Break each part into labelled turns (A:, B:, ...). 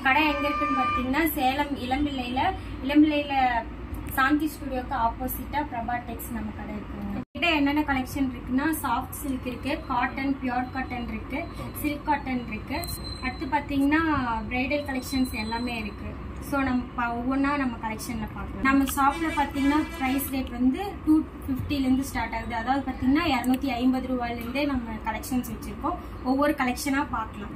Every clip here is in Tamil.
A: கடை எங்க இருக்குன்னு பார்த்தீங்கன்னா சேலம் இளம்பிள்ளையில இளம்பிள்ளையில சாந்தி ஸ்டுடியோக்கு ஆப்போசிட்டா பிரபா டெக்ஸ் நம்ம கடை இருக்குங்க கிட்ட என்னென்ன கலெக்ஷன் இருக்குன்னா சாஃப்ட் சில்க் இருக்கு காட்டன் பியூர் காட்டன் இருக்கு சில்க் காட்டன் இருக்கு அடுத்து பார்த்தீங்கன்னா பிரைடல் கலெக்ஷன்ஸ் எல்லாமே இருக்கு ஸோ நம்ம ப- ஒவ்வொன்றா நம்ம கலெக்ஷனில் பார்க்கலாம் நம்ம ஷாப்பில் பார்த்தீங்கன்னா ப்ரைஸ் ரேட் வந்து டூ ஃபிஃப்டிலேருந்து ஸ்டார்ட் ஆகுது அதாவது பார்த்தீங்கன்னா இரநூத்தி ஐம்பது ரூபாயிலேருந்தே நம்ம கலெக்ஷன்ஸ் வச்சுருக்கோம் ஒவ்வொரு கலெக்ஷனாக பார்க்கலாம்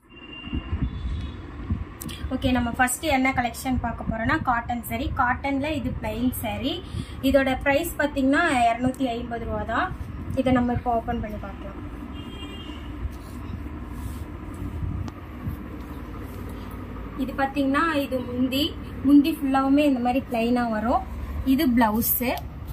A: ஓகே நம்ம ஃபர்ஸ்ட் என்ன கலெக்ஷன் பார்க்க போறோம்னா காட்டன் saree காட்டன்ல இது பிளைன் saree இதோட பிரைஸ் பார்த்தீங்கன்னா இரநூத்தி ஐம்பது ரூபா தான் இதை நம்ம இப்போ ஓப்பன் பண்ணி பார்க்கலாம் இது பார்த்தீங்கன்னா இது முந்தி முந்தி ஃபுல்லாவுமே இந்த மாதிரி பிளைனாக வரும் இது பிளவுஸு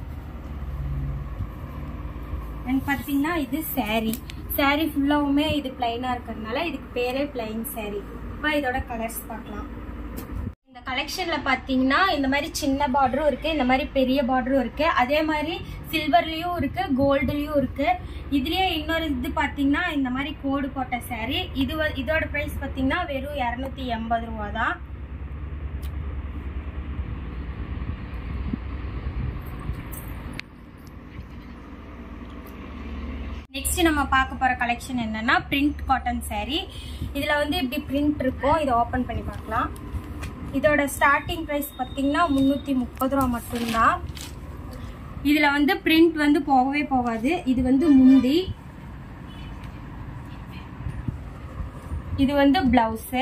A: அண்ட் பார்த்தீங்கன்னா இது saree saree ஃபுல்லாவுமே இது பிளைனாக இருக்கிறதுனால இதுக்கு பேரே பிளைன் saree இப்போ இதோட கலர்ஸ் பார்க்கலாம் இந்த கலெக்ஷன்ல பாத்தீங்கன்னா இந்த மாதிரி சின்ன பார்டரும் இருக்கு இந்த மாதிரி பெரிய பார்டரும் இருக்கு அதே மாதிரி சில்வர்லயும் இருக்கு கோல்டுலயும் இருக்கு இதுலயே இன்னொரு இது பாத்தீங்கன்னா இந்த மாதிரி கோடு போட்ட saree இது வ- இதோட பிரைஸ் பாத்தீங்கன்னா வெறும் இரநூத்தி எண்பது ரூபா தான் நெக்ஸ்ட் நம்ம பார்க்க போற கலெக்ஷன் என்னன்னா பிரிண்ட் காட்டன் saree இதுல வந்து இப்படி பிரிண்ட் இருக்கும் இதை ஓபன் பண்ணி பார்க்கலாம் இதோட ஸ்டார்டிங் ப்ரைஸ் பார்த்தீங்கன்னா முந்நூற்றி முப்பது ரூபா மட்டும்தான் இதில் வந்து பிரிண்ட் வந்து போகவே போகாது இது வந்து முந்தி இது வந்து பிளவுஸு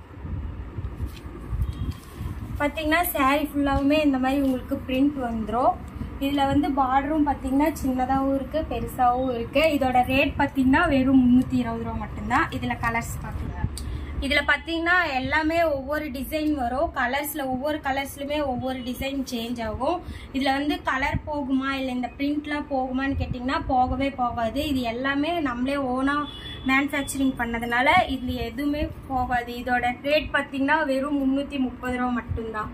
A: பார்த்தீங்கன்னா saree ஃபுல்லாகவுமே இந்த மாதிரி உங்களுக்கு பிரிண்ட் வந்துடும் இதில் வந்து பார்டரும் பார்த்தீங்கன்னா சின்னதாகவும் இருக்குது பெருசாகவும் இருக்குது இதோட ரேட் பார்த்தீங்கன்னா வெறும் முந்நூற்றி இருபது ரூபா மட்டும்தான் இதில் கலர்ஸ் பார்க்கலாம் இதில் பார்த்தீங்கன்னா எல்லாமே ஒவ்வொரு டிசைன் வரும் கலர்ஸில் ஒவ்வொரு கலர்ஸ்லையுமே ஒவ்வொரு டிசைன் சேஞ்ச் ஆகும் இதில் வந்து கலர் போகுமா இல்லை இந்த பிரிண்ட்லாம் போகுமான்னு கேட்டிங்கன்னா போகவே போகாது இது எல்லாமே நம்மளே ஓனாக மேனுஃபேக்சரிங் பண்ணதுனால இதில் எதுவுமே போகாது இதோட ரேட் பார்த்தீங்கன்னா வெறும் முந்நூற்றி முப்பது ரூபா மட்டும்தான்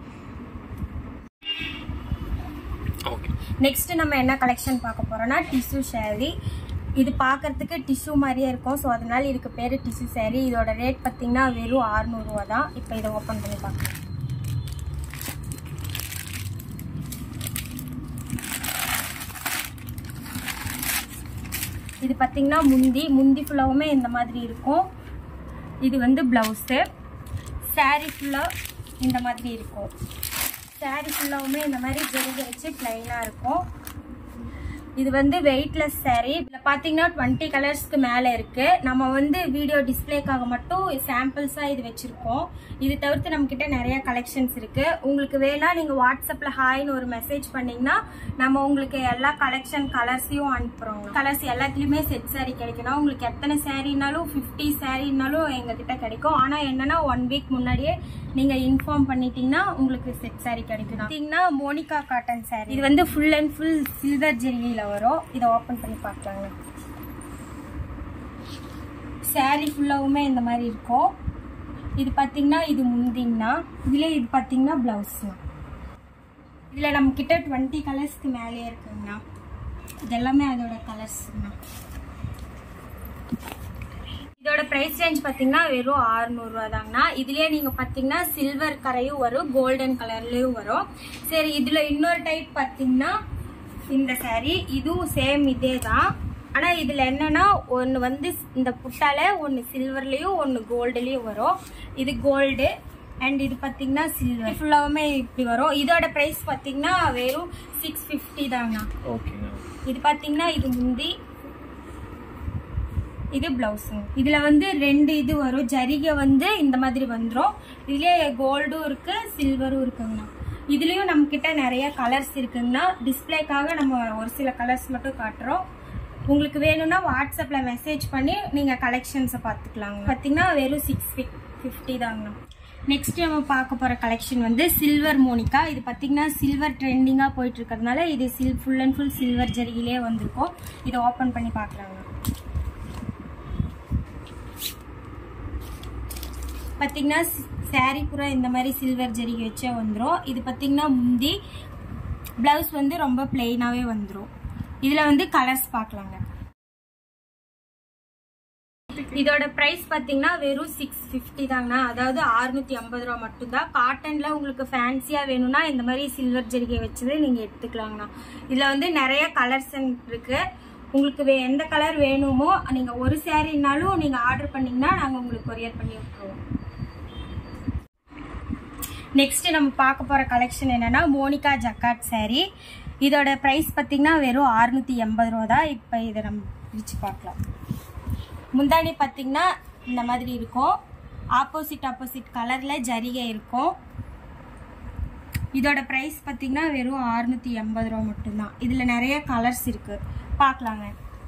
B: ஓகே
A: நெக்ஸ்ட் நம்ம என்ன கலெக்ஷன் பார்க்க போறோம்னா டிஷ்யூ saree இது பார்க்கறதுக்கு டிஷ்யூ மாதிரியே இருக்கும் ஸோ அதனால இதுக்கு பேர் டிஷ்யூ saree இதோட ரேட் பார்த்தீங்கன்னா வெறும் 600 ரூபா தான் இப்போ இதை ஓப்பன் பண்ணி பார்க்கலாம் இது பார்த்தீங்கன்னா முந்தி முந்தி ஃபுல்லாவுமே இந்த மாதிரி இருக்கும் இது வந்து ப்ளவுஸு saree ஃபுல்லாக இந்த மாதிரி இருக்கும் saree ஃபுல்லாவுமே இந்த மாதிரி ஜெருக வச்சு பிளைனாக இருக்கும் இது வந்து வெயிட்லெஸ் saree இதில் பார்த்தீங்கன்னா டுவெண்ட்டி கலர்ஸ்க்கு மேலே இருக்கு நம்ம வந்து வீடியோ டிஸ்ப்ளேக்காக மட்டும் சாம்பிள்ஸாக இது வச்சிருக்கோம் இது தவிர்த்து நம்ம கிட்ட நிறைய கலெக்ஷன்ஸ் இருக்கு உங்களுக்கு வேணா நீங்க வாட்ஸ்அப்ல ஹாய்னு ஒரு மெசேஜ் பண்ணீங்கன்னா நம்ம உங்களுக்கு எல்லா கலெக்ஷன் கலர்ஸையும் அனுப்புறோம் கலர்ஸ் எல்லாத்துலயுமே செட் saree கிடைக்கணும் உங்களுக்கு எத்தனை சாரீனாலும் ஃபிஃப்டி சாரீனாலும் எங்க கிட்ட கிடைக்கும் ஆனா என்னன்னா ஒன் வீக் முன்னாடியே நீங்க இன்ஃபார்ம் பண்ணிட்டீங்கன்னா உங்களுக்கு செட் saree கிடைக்கும் பார்த்தீங்கன்னா மோனிகா காட்டன் saree இது வந்து ஃபுல் அண்ட் ஃபுல் சில்வர் ஜெரியில வரும் இதை ஓபன் பண்ணி பார்க்கலாங்க saree ஃபுல்லாவுமே இந்த மாதிரி இருக்கும் இது பார்த்தீங்கன்னா இது முந்திங்கன்னா இதுல இது பார்த்தீங்கன்னா பிளவுஸ்ண்ணா இதில் நம்ம கிட்ட டுவெண்ட்டி கலர்ஸ்க்கு மேலேயே இருக்குங்கண்ணா இது எல்லாமே அதோட கலர்ஸ்ண்ணா இதோட பிரைஸ் ரேஞ்ச் பார்த்தீங்கன்னா வெறும் 600 ரூபா தாங்கண்ணா இதுலயே நீங்க பார்த்தீங்கன்னா சில்வர் கரையும் வரும் கோல்டன் கலர்லயும் வரும் சரி இதுல இன்னொரு டைப் பார்த்தீங்கன்னா இந்த saree இதுவும் சேம் இதே தான் ஆனா இதுல என்னன்னா ஒன்னு வந்து இந்த புட்டால ஒன்னு சில்வர்லயும் ஒன்னு கோல்டுலயும் வரும் இது கோல்டு அண்ட் இது பாத்தீங்கன்னா சில்வர் ஃபுல்லாவுமே இப்படி வரும் இதோட பிரைஸ் பாத்தீங்கன்னா வெறும் சிக்ஸ் ஃபிஃப்டி தாங்கண்ணா
B: ஓகேங்க
A: இது பாத்தீங்கன்னா இது முந்தி இது பிளவுஸுங்க இதுல வந்து ரெண்டு இது வரும் ஜரிகை வந்து இந்த மாதிரி வந்துரும் இதுலயே கோல்டும் இருக்கு சில்வரும் இருக்குங்கண்ணா இதுலயும் நம்ம கிட்ட நிறைய கலர்ஸ் இருக்குங்கண்ணா டிஸ்ப்ளேக்காக நம்ம ஒரு சில கலர்ஸ் மட்டும் காட்டுறோம் உங்களுக்கு வேணும்னா வாட்ஸ்அப்ல மெசேஜ் பண்ணி நீங்க கலெக்ஷன்ஸை பார்த்துக்கலாங்க பாத்தீங்கன்னா வெறும் சிக்ஸ் ஃபிஃப்டி தாங்கண்ணா நெக்ஸ்ட் நம்ம பார்க்க போற கலெக்ஷன் வந்து சில்வர் மோனிகா இது பாத்தீங்கன்னா சில்வர் ட்ரெண்டிங்கா போயிட்டு இருக்கிறதுனால இது சில் ஃபுல் அண்ட் ஃபுல் சில்வர் ஜரிகிலே வந்திருக்கும் இதை ஓபன் பண்ணி பார்க்கலாங்க பார்த்தீங்கன்னா saree பூரா இந்த மாதிரி சில்வர் ஜரிகை வச்சே வந்துடும் இது பார்த்தீங்கன்னா முந்தி ப்ளவுஸ் வந்து ரொம்ப பிளெயினாகவே வந்துடும் இதில் வந்து கலர்ஸ் பார்க்கலாங்க இதோட பிரைஸ் பாத்தீங்கன்னா வெறும் சிக்ஸ் ஃபிஃப்டி தாங்கண்ணா அதாவது அறுநூத்தி ஐம்பது ரூபா மட்டும்தான் காட்டன்ல உங்களுக்கு ஃபேன்சியா வேணும்னா இந்த மாதிரி சில்வர் ஜெரிகை வச்சது நீங்க எடுத்துக்கலாங்கண்ணா இதுல வந்து நிறைய கலர்ஸ் இருக்கு உங்களுக்கு வே- எந்த கலர் வேணுமோ நீங்க ஒரு சாரீனாலும் நீங்க ஆர்டர் பண்ணீங்கன்னா நாங்க உங்களுக்கு கொரியர் பண்ணி விட்டுருவோம் நெக்ஸ்ட் நம்ம பார்க்க போற கலெக்ஷன் என்னன்னா மோனிகா ஜக்காட் saree இதோட பிரைஸ் பார்த்தீங்கன்னா வெறும் 680 எண்பது ரூபா தான் இப்போ இதை நம்ம பிரித்து பார்க்கலாம் முந்தாணி பார்த்தீங்கன்னா இந்த மாதிரி இருக்கும் ஆப்போசிட் ஆப்போசிட் கலரில் ஜரிகை இருக்கும் இதோட ப்ரைஸ் பார்த்தீங்கன்னா வெறும் 680 எண்பது ரூபா மட்டும்தான் இதில் நிறைய கலர்ஸ் இருக்கு பார்க்கலாங்க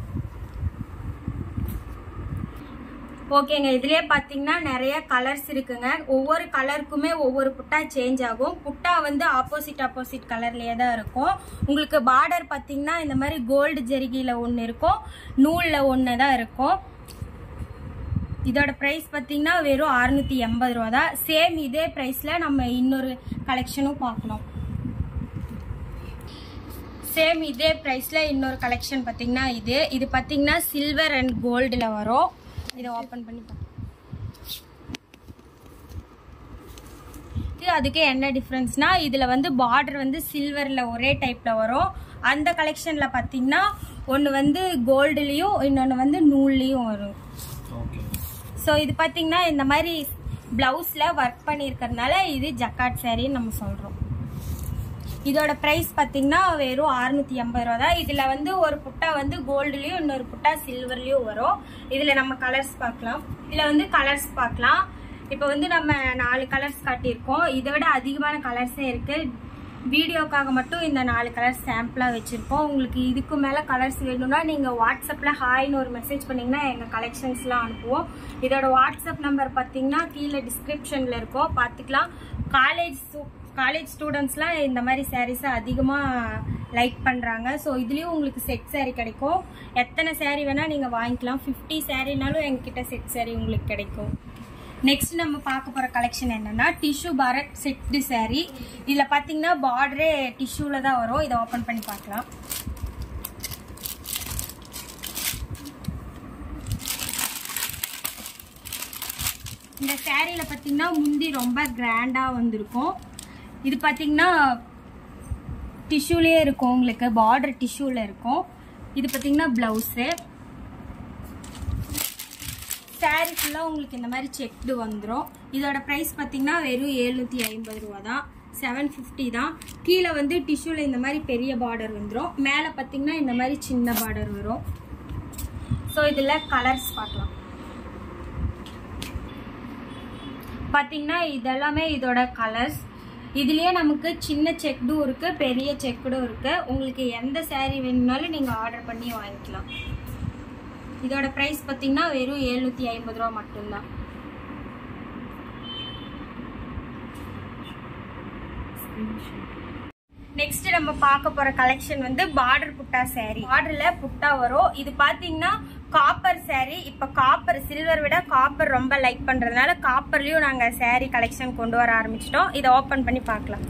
A: ஓகேங்க இதுலயே பாத்தீங்கன்னா நிறைய கலர்ஸ் இருக்குங்க ஒவ்வொரு கலருக்குமே ஒவ்வொரு புட்டா சேஞ்ச் ஆகும் புட்டா வந்து ஆப்போசிட் ஆப்போசிட் கலர்லயே தான் இருக்கும் உங்களுக்கு பார்டர் பாத்தீங்கன்னா இந்த மாதிரி கோல்டு ஜெரிகில ஒன்று இருக்கும் நூல்ல ஒன்று தான் இருக்கும் இதோட பிரைஸ் பாத்தீங்கன்னா வெறும் 680 எண்பது ரூபா தான் சேம் இதே பிரைஸ்ல நம்ம இன்னொரு கலெக்ஷனும் பார்க்கலாம் சேம் இதே பிரைஸ்ல இன்னொரு கலெக்ஷன் பாத்தீங்கன்னா இது இது பாத்தீங்கன்னா சில்வர் அண்ட் கோல்டுல வரும் இதை ஓபன் பண்ணி பாருங்க இது அதுக்கு என்ன டிஃப்ரென்ஸ்னா இதில் வந்து பார்டர் வந்து சில்வரில் ஒரே டைப்பில் வரும் அந்த கலெக்ஷனில் பார்த்தீங்கன்னா ஒன்று வந்து கோல்டுலேயும் இன்னொன்று வந்து நூல்லையும் வரும்
B: ஓகே
A: ஸோ இது பார்த்தீங்கன்னா இந்த மாதிரி ப்ளவுஸில் ஒர்க் பண்ணியிருக்கறதுனால இது ஜக்காட் சாரின்னு நம்ம சொல்கிறோம் இதோட ப்ரைஸ் பார்த்தீங்கன்னா வெறும் 680 எண்பது ரூபா தான் இதில் வந்து ஒரு புட்டா வந்து கோல்டுலேயும் இன்னொரு புட்டா சில்வர்லேயும் வரும் இதில் நம்ம கலர்ஸ் பார்க்கலாம் இதில் வந்து கலர்ஸ் பார்க்கலாம் இப்போ வந்து நம்ம நாலு கலர்ஸ் காட்டியிருக்கோம் இதை விட அதிகமான கலர்ஸே இருக்குது வீடியோக்காக மட்டும் இந்த நாலு கலர்ஸ் சாம்பிளாக வச்சுருக்கோம் உங்களுக்கு இதுக்கு மேலே கலர்ஸ் வேணும்னா நீங்கள் வாட்ஸ்அப்பில் ஹாய்னு ஒரு மெசேஜ் பண்ணிங்கன்னா எங்கள் கலெக்ஷன்ஸ்லாம் அனுப்புவோம் இதோட வாட்ஸ்அப் நம்பர் பார்த்தீங்கன்னா கீழே டிஸ்கிரிப்ஷனில் இருக்கும் பார்த்துக்கலாம் காலேஜ் காலேஜ் ஸ்டூடெண்ட்ஸ்லாம் இந்த மாதிரி சாரீஸை அதிகமாக லைக் பண்ணுறாங்க ஸோ இதுலேயும் உங்களுக்கு செட் saree கிடைக்கும் எத்தனை saree வேணால் நீங்கள் வாங்கிக்கலாம் ஃபிஃப்டி சாரீனாலும் எங்ககிட்ட செட் saree உங்களுக்கு கிடைக்கும் நெக்ஸ்ட் நம்ம பார்க்க போகிற கலெக்ஷன் என்னன்னா டிஷ்யூ பாரத் செட்டு saree இதில் பார்த்தீங்கன்னா பார்டரே டிஷ்யூவில் தான் வரும் இதை ஓப்பன் பண்ணி பார்க்கலாம் இந்த சாரியில் பார்த்தீங்கன்னா முந்தி ரொம்ப கிராண்டாக வந்திருக்கும் இது பார்த்தீங்கன்னா டிஷ்யூலேயே இருக்கும் உங்களுக்கு பார்டர் டிஷ்யூவில் இருக்கும் இது பார்த்தீங்கன்னா ப்ளவுஸு சாரி ஃபுல்லாக உங்களுக்கு இந்த மாதிரி செக்டு வந்துடும் இதோட ப்ரைஸ் பார்த்தீங்கன்னா வெறும் எழுநூற்றி ஐம்பது ரூபா தான் செவன் ஃபிஃப்டி தான் கீழே வந்து டிஷ்யூவில் இந்த மாதிரி பெரிய பார்டர் வந்துடும் மேலே பார்த்தீங்கன்னா இந்த மாதிரி சின்ன பார்டர் வரும் ஸோ இதில் கலர்ஸ் பார்க்கலாம் பார்த்தீங்கன்னா இதெல்லாமே இதோட கலர்ஸ் இதுலயே நமக்கு சின்ன செக்டும் இருக்கு பெரிய செக்குடும் இருக்கு உங்களுக்கு எந்த saree வேணும்னாலும் நீங்க ஆர்டர் பண்ணி வாங்கிக்கலாம் இதோட பிரைஸ் பார்த்தீங்கன்னா வெறும் எழுநூத்தி ஐம்பது ரூபா மட்டும்தான் நெக்ஸ்ட் நம்ம பார்க்க போற கலெக்ஷன் வந்து பார்டர் புட்டா saree பார்டர்ல புட்டா வரும் இது பாத்தீங்கன்னா காப்பர் saree இப்ப காப்பர் சில்வர் விட காப்பர் ரொம்ப லைக் பண்றதுனால காப்பர்லயும் நாங்க saree கலெக்ஷன் கொண்டு வர ஆரம்பிச்சிட்டோம் இதை ஓபன் பண்ணி பார்க்கலாம்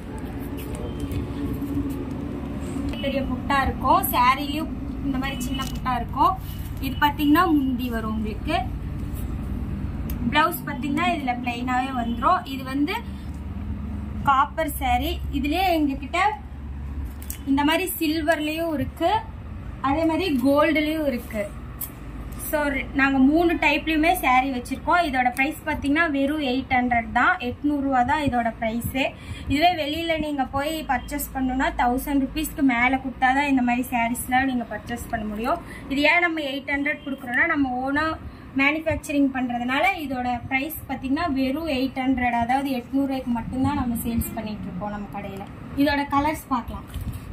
A: பெரிய புட்டா இருக்கும் சாரிலையும் இந்த மாதிரி சின்ன புட்டா இருக்கும் இது பாத்தீங்கன்னா முந்தி வரும் உங்களுக்கு பிளவுஸ் பாத்தீங்கன்னா இதுல பிளைனாவே வந்துரும் இது வந்து காப்பர் saree இதுலயே எங்ககிட்ட இந்த மாதிரி சில்வர்லயும் இருக்கு அதே மாதிரி கோல்டுலயும் இருக்கு ஸோ நாங்கள் மூணு டைப்லையுமே saree வச்சுருக்கோம் இதோட ப்ரைஸ் பார்த்தீங்கன்னா வெறும் எயிட் ஹண்ட்ரட் தான் எட்நூறுரூவா தான் இதோட ப்ரைஸு இதுவே வெளியில் நீங்கள் போய் பர்ச்சேஸ் பண்ணணும்னா தௌசண்ட் ருபீஸ்க்கு மேலே கொடுத்தா தான் இந்த மாதிரி சாரீஸ்லாம் நீங்கள் பர்ச்சேஸ் பண்ண முடியும் இது ஏன் நம்ம எயிட் ஹண்ட்ரட் கொடுக்குறோன்னா நம்ம ஓனாக மேனுஃபேக்சரிங் பண்ணுறதுனால இதோட ப்ரைஸ் பார்த்தீங்கன்னா வெறும் எயிட் ஹண்ட்ரட் அதாவது எட்நூறுவாய்க்கு மட்டும்தான் நம்ம சேல்ஸ் பண்ணிட்டு இருக்கோம் நம்ம கடையில் இதோட கலர்ஸ் பார்க்கலாம்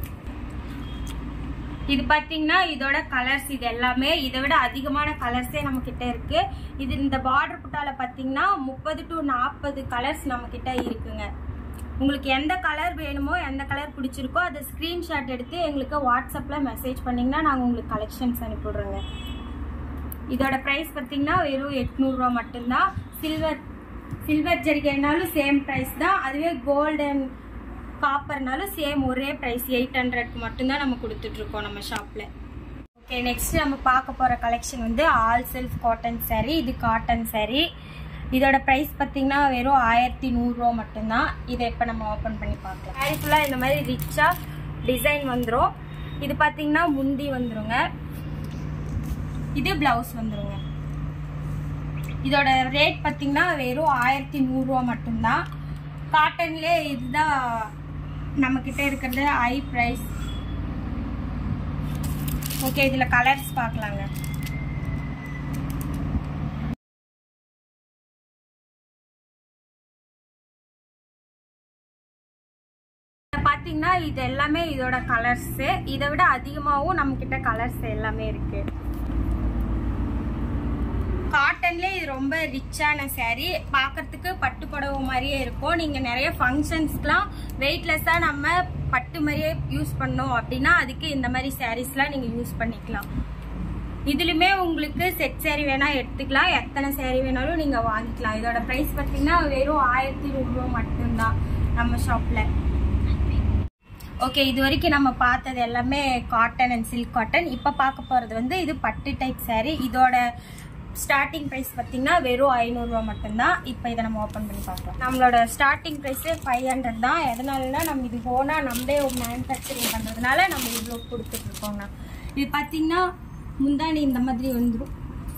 A: இது பாத்தீங்கன்னா இதோட கலர்ஸ் இது எல்லாமே இதை விட அதிகமான கலர்ஸே நம்ம கிட்ட இருக்கு இது இந்த பார்டர் புட்டால பாத்தீங்கன்னா முப்பது டு நாற்பது கலர்ஸ் நம்ம கிட்ட இருக்குங்க உங்களுக்கு எந்த கலர் வேணுமோ எந்த கலர் பிடிச்சிருக்கோ அதை ஸ்கிரீன்ஷாட் எடுத்து எங்களுக்கு வாட்ஸ்அப்ல மெசேஜ் பண்ணீங்கன்னா நாங்கள் உங்களுக்கு கலெக்ஷன்ஸ் அனுப்பிவிடுறோங்க இதோட ப்ரைஸ் பார்த்தீங்கன்னா வெறும் எட்நூறுரூவா மட்டும்தான் சில்வர் சில்வர் ஜரிகைனாலும் சேம் ப்ரைஸ் தான் அதுவே கோல்டன் காப்பர்னாலும் சேம் ஒரே ப்ரைஸ் எயிட் ஹண்ட்ரட்க்கு மட்டும்தான் நம்ம கொடுத்துட்ருக்கோம் நம்ம ஷாப்பில் நெக்ஸ்ட் நம்ம பார்க்க போகிற கலெக்ஷன் வந்து ஆல் செல்ஃப் காட்டன் saree இது காட்டன் saree இதோட ப்ரைஸ் பார்த்தீங்கன்னா வெறும் ஆயிரத்தி நூறுரூவா மட்டும்தான் இதை இப்போ நம்ம ஓப்பன் பண்ணி பார்க்கலாம் saree ஃபுல்லாக இந்த மாதிரி ரிச்சாக டிசைன் வந்துடும் இது பார்த்தீங்கன்னா முந்தி வந்துருங்க இது பிளவுஸ் வந்துருங்க இதோட ரேட் பார்த்தீங்கன்னா வெறும் ஆயிரத்தி நூறுரூவா மட்டும்தான் காட்டன்லேயே இதுதான் நம்மக்கிட்ட இருக்கிறது ஹை ப்ரைஸ் ஓகே இதில் கலர்ஸ் பார்க்கலாங்க பார்த்தீங்கன்னா இது எல்லாமே இதோட கலர்ஸு இதை விட அதிகமாகவும் நம்மக்கிட்ட கலர்ஸ் எல்லாமே இருக்குது காட்டன்லேயே இது ரொம்ப ரிச்சான saree பார்க்கறதுக்கு பட்டு புடவை மாதிரியே இருக்கும் நீங்கள் நிறைய ஃபங்க்ஷன்ஸ்க்குலாம் வெயிட்லெஸ்ஸாக நம்ம பட்டு மாதிரியே யூஸ் பண்ணோம் அப்படின்னா அதுக்கு இந்த மாதிரி சாரீஸ்லாம் நீங்கள் யூஸ் பண்ணிக்கலாம் இதுலையுமே உங்களுக்கு செட் saree வேணால் எடுத்துக்கலாம் எத்தனை saree வேணாலும் நீங்கள் வாங்கிக்கலாம் இதோட ப்ரைஸ் பார்த்தீங்கன்னா வெறும் ஆயிரத்தி நூறுரூவா மட்டும்தான் நம்ம ஷாப்பில் ஓகே இது வரைக்கும் நம்ம பார்த்தது எல்லாமே காட்டன் அண்ட் சில்க் காட்டன் இப்போ பார்க்க போகிறது வந்து இது பட்டு டைப் saree இதோட ஸ்டார்டிங் ப்ரைஸ் பார்த்தீங்கன்னா வெறும் ஐநூறுரூவா மட்டும்தான் இப்போ இதை நம்ம ஓப்பன் பண்ணி பார்க்கலாம் நம்மளோட ஸ்டார்டிங் ப்ரைஸே ஃபைவ் ஹண்ட்ரட் தான் எதனாலனா நம்ம இது ஓனாக நம்மளே மேனுஃபேக்சரிங் பண்ணுறதுனால நம்ம இவ்வளோ கொடுத்துட்ருக்கோங்கண்ணா இது பார்த்தீங்கன்னா முந்தானி இந்த மாதிரி வந்துடும்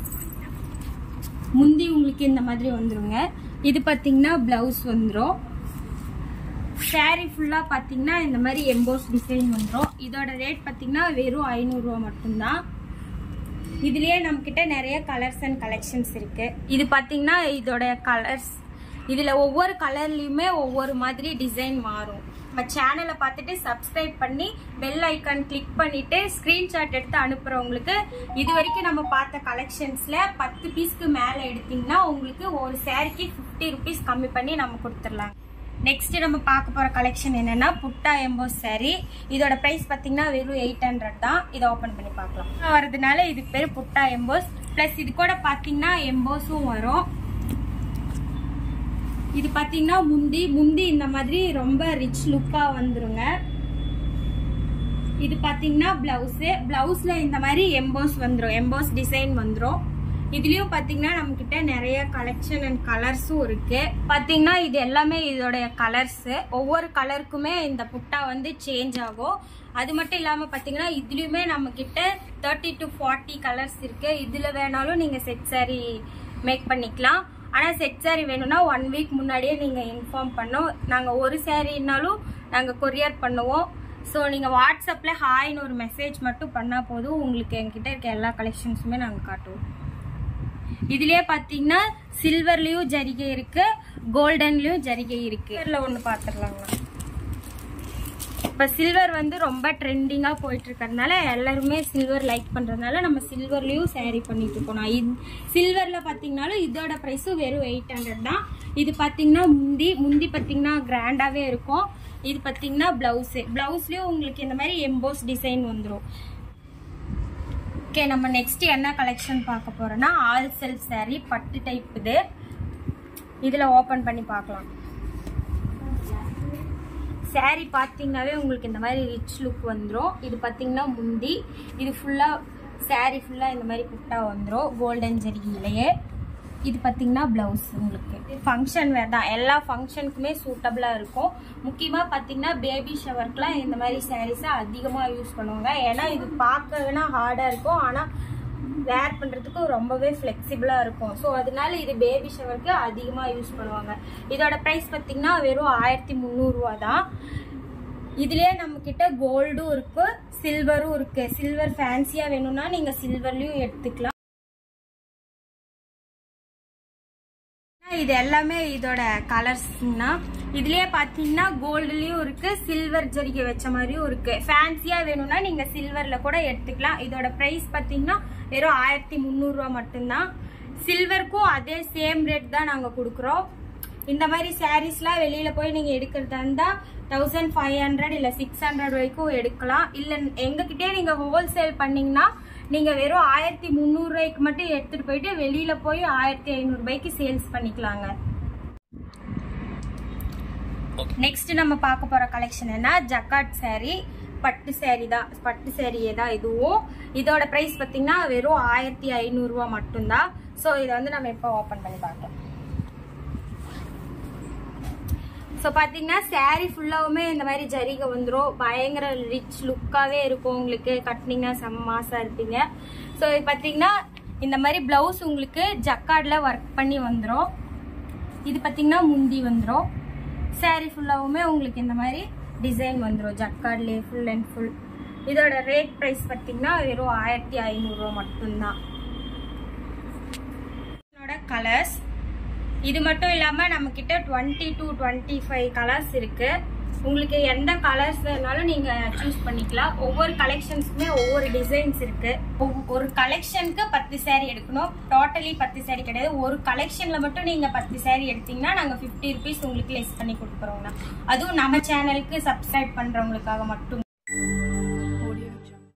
A: முந்தி உங்களுக்கு இந்த மாதிரி வந்துருங்க இது பார்த்தீங்கன்னா ப்ளவுஸ் வந்துடும் saree ஃபுல்லாக பார்த்தீங்கன்னா இந்த மாதிரி எம்போஸ் டிசைன் வந்துடும் இதோட ரேட் பார்த்தீங்கன்னா வெறும் ஐநூறுரூவா மட்டும்தான் இதுலயே நம்மக்கிட்ட நிறைய கலர்ஸ் அண்ட் கலெக்ஷன்ஸ் இருக்கு இது பார்த்தீங்கன்னா இதோட கலர்ஸ் இதில் ஒவ்வொரு கலர்லையுமே ஒவ்வொரு மாதிரி டிசைன் மாறும் நம்ம சேனலை பார்த்துட்டு சப்ஸ்கிரைப் பண்ணி பெல் ஐக்கான் கிளிக் பண்ணிட்டு ஸ்க்ரீன்ஷாட் எடுத்து அனுப்புகிறவங்களுக்கு இது வரைக்கும் நம்ம பார்த்த கலெக்ஷன்ஸில் பத்து பீஸ்க்கு மேலே எடுத்தீங்கன்னா உங்களுக்கு ஒரு சாரிக்கு ஃபிஃப்டி ருபீஸ் கம்மி பண்ணி நம்ம கொடுத்துடலாம் நெக்ஸ்ட் நம்ம பார்க்க போற கலெக்ஷன் என்னன்னா புட்டா எம்போஸ் saree இதோட பிரைஸ் பாத்தீங்கன்னா வெறும் எயிட் ஹண்ட்ரட் தான் இதை ஓபன் பண்ணி பார்க்கலாம் வரதுனால இது பேர் புட்டா எம்போஸ் பிளஸ் இது கூட பாத்தீங்கன்னா எம்போஸும் வரும் இது பாத்தீங்கன்னா முந்தி முந்தி இந்த மாதிரி ரொம்ப ரிச் லுக்கா வந்துருங்க இது பாத்தீங்கன்னா பிளவுஸ் பிளவுஸ்ல இந்த மாதிரி எம்போஸ் வந்துரும் எம்போஸ் டிசைன் வந்துரும் இதுலயும் பாத்தீங்கன்னா நம்ம கிட்ட நிறைய கலெக்ஷன் அண்ட் கலர்ஸும் இருக்கு பாத்தீங்கன்னா இது எல்லாமே இதோடைய கலர்ஸ் ஒவ்வொரு கலருக்குமே இந்த புட்டா வந்து சேஞ்ச் ஆகும் அது மட்டும் இல்லாம பாத்தீங்கன்னா இதுலயுமே நம்ம கிட்ட தேர்ட்டி டு ஃபார்ட்டி கலர்ஸ் இருக்கு இதுல வேணாலும் நீங்க செட் saree மேக் பண்ணிக்கலாம் ஆனா செட் saree வேணும்னா ஒன் வீக் முன்னாடியே நீங்க இன்ஃபார்ம் பண்ணோம் நாங்க ஒரு சாரீனாலும் நாங்க கொரியர் பண்ணுவோம் ஸோ நீங்கள் வாட்ஸ்அப்பில் ஹாய்னு ஒரு மெசேஜ் மட்டும் பண்ணால் போதும் உங்களுக்கு என்கிட்ட இருக்க எல்லா கலெக்ஷன்ஸுமே நாங்கள் காட்டுவோம் இதுலயே பாத்தீங்கன்னா சில்வர்லயும் ஜரிகை இருக்கு கோல்டன்லயும் ஜரிகை இருக்கு இதுல ஒண்ணு பாத்துடலாங்களா இப்ப சில்வர் வந்து ரொம்ப ட்ரெண்டிங்கா போயிட்டு இருக்கறதுனால எல்லாருமே சில்வர் லைக் பண்றதுனால நம்ம சில்வர்லயும் saree பண்ணிட்டு இருக்கோம் நான் இது சில்வர்ல பாத்தீங்கன்னாலும் இதோட பிரைஸும் வெறும் எயிட் ஹண்ட்ரட் தான் இது பாத்தீங்கன்னா முந்தி முந்தி பாத்தீங்கன்னா கிராண்டாவே இருக்கும் இது பாத்தீங்கன்னா பிளவுஸ் பிளவுஸ்லயும் உங்களுக்கு இந்த மாதிரி எம்போஸ் டிசைன் வந்துடும் ஓகே நம்ம நெக்ஸ்ட் என்ன கலெக்ஷன் பார்க்க போறோம்னா ஆல் செல்ஃப் saree பட்டு டைப் இது இதுல ஓபன் பண்ணி பார்க்கலாம் saree பார்த்தீங்கன்னாவே உங்களுக்கு இந்த மாதிரி ரிச் லுக் வந்துடும் இது பார்த்தீங்கன்னா முந்தி இது ஃபுல்லாக saree ஃபுல்லாக இந்த மாதிரி புட்டா வந்துடும் கோல்டன் ஜெரிகிலேயே இது பார்த்தீங்கன்னா ப்ளவுஸ் உங்களுக்கு ஃபங்க்ஷன் வேர் தான் எல்லா ஃபங்க்ஷனுக்குமே சூட்டபிளாக இருக்கும் முக்கியமாக பார்த்தீங்கன்னா பேபி ஷவர்க்குலாம் இந்த மாதிரி சாரீஸை அதிகமாக யூஸ் பண்ணுவாங்க ஏன்னா இது பார்க்கறதுனா ஹார்டாக இருக்கும் ஆனால் வேர் பண்ணுறதுக்கு ரொம்பவே ஃப்ளெக்சிபிளாக இருக்கும் ஸோ அதனால இது பேபி ஷவருக்கு அதிகமாக யூஸ் பண்ணுவாங்க இதோட ப்ரைஸ் பார்த்தீங்கன்னா வெறும் ஆயிரத்தி முந்நூறுரூவா தான் இதுலயே நம்ம கிட்ட கோல்டும் இருக்கு சில்வரும் இருக்கு சில்வர் ஃபேன்சியா வேணும்னா நீங்க சில்வர்லயும் எடுத்துக்கலாம் இது எல்லாமே இதோட கலர்ஸ்னா இதுலயே பாத்தீங்கன்னா கோல்டுலயும் இருக்கு சில்வர் ஜரிகை வச்ச மாதிரியும் இருக்கு ஃபேன்சியா வேணும்னா நீங்க சில்வர்ல கூட எடுத்துக்கலாம் இதோட பிரைஸ் பாத்தீங்கன்னா வெறும் ஆயிரத்தி முந்நூறுரூவா மட்டும்தான் சில்வருக்கும் அதே சேம் ரேட் தான் நாங்க கொடுக்குறோம் இந்த மாதிரி சாரீஸ்லாம் வெளியில போய் நீங்க எடுக்கிறதா இருந்தா தௌசண்ட் ஃபைவ் ஹண்ட்ரட் இல்ல சிக்ஸ் ஹண்ட்ரட் வரைக்கும் எடுக்கலாம் இல்ல எங்ககிட்டயே நீங்க ஹோல்சேல் பண்ணீங்கன்னா நீங்க வெறும் ஆயிரத்தி முந்நூறு ரூபாய்க்கு மட்டும் எடுத்துட்டு போயிட்டு வெளியில போய் ஆயிரத்தி ஐநூறு ரூபாய்க்கு சேல்ஸ் பண்ணிக்கலாங்க நெக்ஸ்ட் நம்ம பார்க்க போற கலெக்ஷன் என்ன ஜக்காட் saree பட்டு saree தான் பட்டு சேரீயே தான் இதுவும் இதோட ப்ரைஸ் பார்த்தீங்கன்னா வெறும் ஆயிரத்தி ஐநூறுரூவா மட்டும்தான் ஸோ இதை வந்து நம்ம எப்போ ஓப்பன் பண்ணி பார்க்கலாம் ஸோ பார்த்தீங்கன்னா saree ஃபுல்லாவுமே இந்த மாதிரி ஜரிகை வந்துடும் பயங்கர ரிச் லுக்காகவே இருக்கும் உங்களுக்கு கட்டினீங்கன்னா செம்ம மாசாக இருப்பீங்க ஸோ இது பார்த்தீங்கன்னா இந்த மாதிரி ப்ளவுஸ் உங்களுக்கு ஜக்கார்டில் ஒர்க் பண்ணி வந்துடும் இது பார்த்தீங்கன்னா முந்தி வந்துடும் saree ஃபுல்லாவுமே உங்களுக்கு இந்த மாதிரி டிசைன் வந்துடும் ஜக்கார்ட்லேயே ஃபுல் அண்ட் ஃபுல் இதோட ரேட் ப்ரைஸ் பார்த்தீங்கன்னா வெறும் ஆயிரத்தி ஐநூறுரூவா மட்டும்தான் இதனோட கலர்ஸ் இது மட்டும் இல்லாமல் நம்மக்கிட்ட twenty two twenty five colours இருக்கு உங்களுக்கு எந்த கலர்ஸ் வேணாலும் நீங்கள் சூஸ் பண்ணிக்கலாம் ஒவ்வொரு கலெக்ஷன்ஸ்க்குமே ஒவ்வொரு டிசைன்ஸ் இருக்கு ஒவ்வொ- ஒரு கலெக்ஷனுக்கு பத்து saree எடுக்கணும் டோட்டலி பத்து saree கிடையாது ஒரு கலெக்ஷனில் மட்டும் நீங்கள் பத்து saree எடுத்தீங்கன்னா நாங்கள் ஃபிஃப்டி ருபீஸ் உங்களுக்கு லெஸ் பண்ணி கொடுக்குறோங்கண்ணா அதுவும் நம்ம சேனலுக்கு சப்ஸ்கிரைப் பண்ணுறவங்களுக்காக மட்டும்